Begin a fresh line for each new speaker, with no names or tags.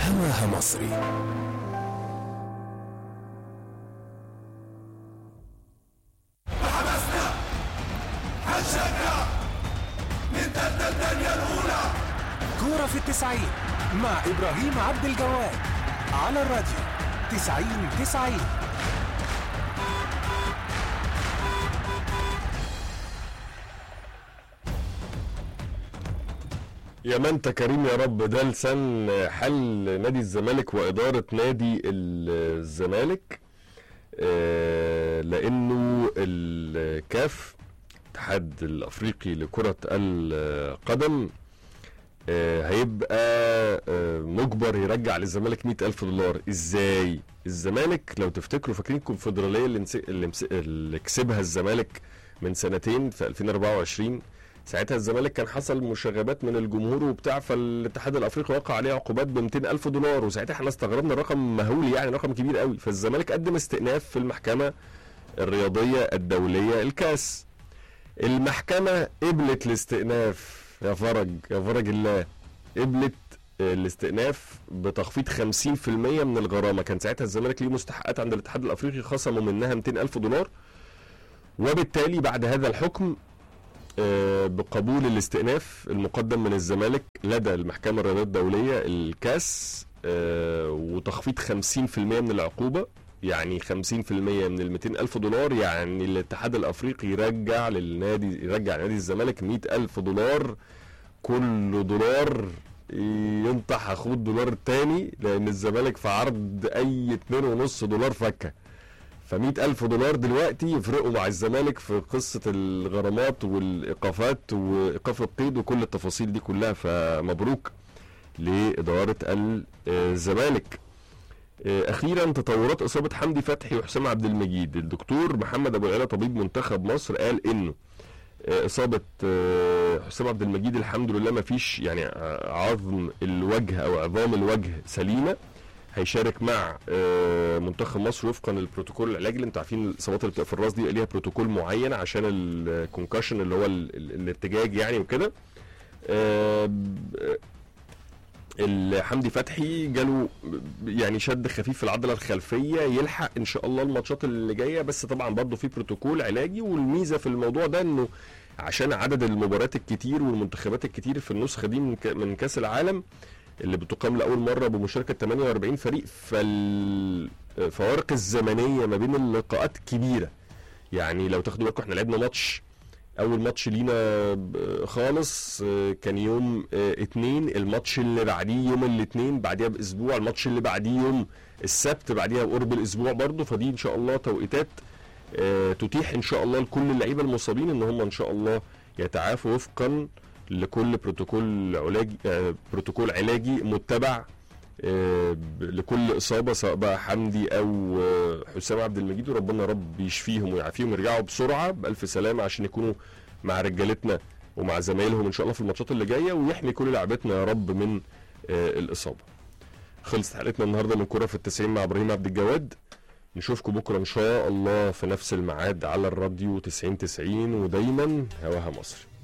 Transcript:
هواها مصري
حماسنا هنشجع نمتد الدنيا الأولى
كورة في التسعين مع إبراهيم عبد الجواد على الراديو تسعين تسعين
يا ما انت كريم يا رب ده لسان حل نادي الزمالك واداره نادي الزمالك آه، لانه الكاف الاتحاد الافريقي لكره القدم آه، هيبقى آه، مجبر يرجع للزمالك مئة ألف دولار ازاي الزمالك لو تفتكروا فاكرين الكونفدراليه اللي, نس- اللي, مس- اللي كسبها الزمالك من سنتين في 2024 ساعتها الزمالك كان حصل مشاغبات من الجمهور وبتاع فالاتحاد الافريقي وقع عليه عقوبات ب 200 الف دولار وساعتها احنا استغربنا الرقم مهول يعني رقم كبير قوي فالزمالك قدم استئناف في المحكمه الرياضيه الدوليه الكاس المحكمه قبلت الاستئناف يا فرج يا فرج الله قبلت الاستئناف بتخفيض 50% من الغرامه كان ساعتها الزمالك ليه مستحقات عند الاتحاد الافريقي خصموا منها 200 الف دولار وبالتالي بعد هذا الحكم آه، بقبول الاستئناف المقدم من الزمالك لدى المحكمة الرياضية الدولية الكاس آه، وتخفيض 50% من العقوبة يعني 50% من ال 200 ألف دولار يعني الاتحاد الأفريقي يرجع للنادي يرجع لنادي الزمالك 100 ألف دولار كل دولار ينطح اخوه الدولار التاني لان الزمالك في عرض اي 2.5 دولار فكه ف ألف دولار دلوقتي يفرقوا مع الزمالك في قصة الغرامات والإيقافات وإيقاف القيد وكل التفاصيل دي كلها فمبروك لإدارة الزمالك آه، أخيرا تطورات إصابة حمدي فتحي وحسام عبد المجيد الدكتور محمد أبو العلا طبيب منتخب مصر قال إنه آه، إصابة آه، حسام عبد المجيد الحمد لله ما فيش يعني آه، عظم الوجه أو عظام الوجه سليمة هيشارك مع آه، منتخب مصر وفقا للبروتوكول العلاجي اللي انتوا عارفين الاصابات اللي بتبقى في الراس دي ليها بروتوكول معين عشان الكونكشن اللي هو ال- ال- الارتجاج يعني وكده آه، ب- ال- حمدي فتحي جاله يعني شد خفيف في العضله الخلفيه يلحق ان شاء الله الماتشات اللي جايه بس طبعا برضه في بروتوكول علاجي والميزه في الموضوع ده انه عشان عدد المباريات الكتير والمنتخبات الكتير في النسخه دي من ك- من كاس العالم اللي بتقام لاول مره بمشاركه 48 فريق فالفوارق الزمنيه ما بين اللقاءات كبيره يعني لو تاخدوا بالكم احنا لعبنا ماتش اول ماتش لينا ب- خالص آه، كان يوم آه، اتنين الماتش اللي بعديه يوم الاثنين بعديها باسبوع الماتش اللي بعديه يوم السبت بعديها بقرب الاسبوع برضه فدي ان شاء الله توقيتات آه، تتيح ان شاء الله لكل اللعيبه المصابين ان هم ان شاء الله يتعافوا وفقا لكل بروتوكول علاجي آه، بروتوكول علاجي متبع آه، ب- لكل اصابه سواء بقى حمدي او آه، حسام عبد المجيد وربنا يا رب يشفيهم ويعافيهم ويرجعوا بسرعه بالف سلامه عشان يكونوا مع رجالتنا ومع زمايلهم ان شاء الله في الماتشات اللي جايه ويحمي كل لاعبتنا يا رب من آه، الاصابه. خلصت حلقتنا النهارده من كره في التسعين مع ابراهيم عبد الجواد نشوفكم بكره ان شاء الله في نفس الميعاد على الراديو 90 90 ودايما هواها مصر